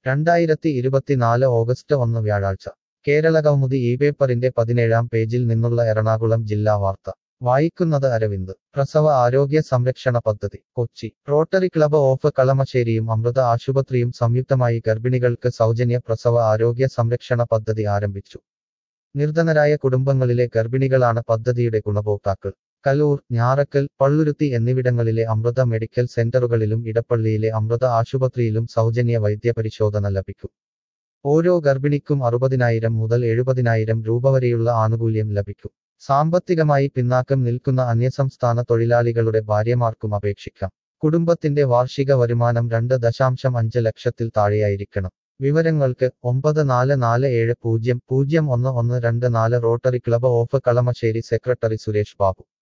രണ്ടായിരത്തി ഇരുപത്തിനാല് ഓഗസ്റ്റ് ഒന്ന് വ്യാഴാഴ്ച കേരള കൗമുദി ഈ പേപ്പറിന്റെ പതിനേഴാം പേജിൽ നിന്നുള്ള എറണാകുളം ജില്ലാ വാർത്ത വായിക്കുന്നത് അരവിന്ദ് പ്രസവ ആരോഗ്യ സംരക്ഷണ പദ്ധതി കൊച്ചി റോട്ടറി ക്ലബ് ഓഫ് കളമശ്ശേരിയും അമൃത ആശുപത്രിയും സംയുക്തമായി ഗർഭിണികൾക്ക് സൗജന്യ പ്രസവ ആരോഗ്യ സംരക്ഷണ പദ്ധതി ആരംഭിച്ചു നിർധനരായ കുടുംബങ്ങളിലെ ഗർഭിണികളാണ് പദ്ധതിയുടെ ഗുണഭോക്താക്കൾ കലൂർ ഞാറക്കൽ പള്ളുരുത്തി എന്നിവിടങ്ങളിലെ അമൃത മെഡിക്കൽ സെന്ററുകളിലും ഇടപ്പള്ളിയിലെ അമൃത ആശുപത്രിയിലും സൗജന്യ വൈദ്യപരിശോധന ലഭിക്കും ഓരോ ഗർഭിണിക്കും അറുപതിനായിരം മുതൽ എഴുപതിനായിരം രൂപ വരെയുള്ള ആനുകൂല്യം ലഭിക്കും സാമ്പത്തികമായി പിന്നാക്കം നിൽക്കുന്ന അന്യസംസ്ഥാന തൊഴിലാളികളുടെ ഭാര്യമാർക്കും അപേക്ഷിക്കാം കുടുംബത്തിന്റെ വാർഷിക വരുമാനം രണ്ട് ദശാംശം അഞ്ച് ലക്ഷത്തിൽ താഴെയായിരിക്കണം വിവരങ്ങൾക്ക് ഒമ്പത് നാല് നാല് ഏഴ് പൂജ്യം പൂജ്യം ഒന്ന് ഒന്ന് രണ്ട് നാല് rotary club of Kalamassery secretary Suresh Babu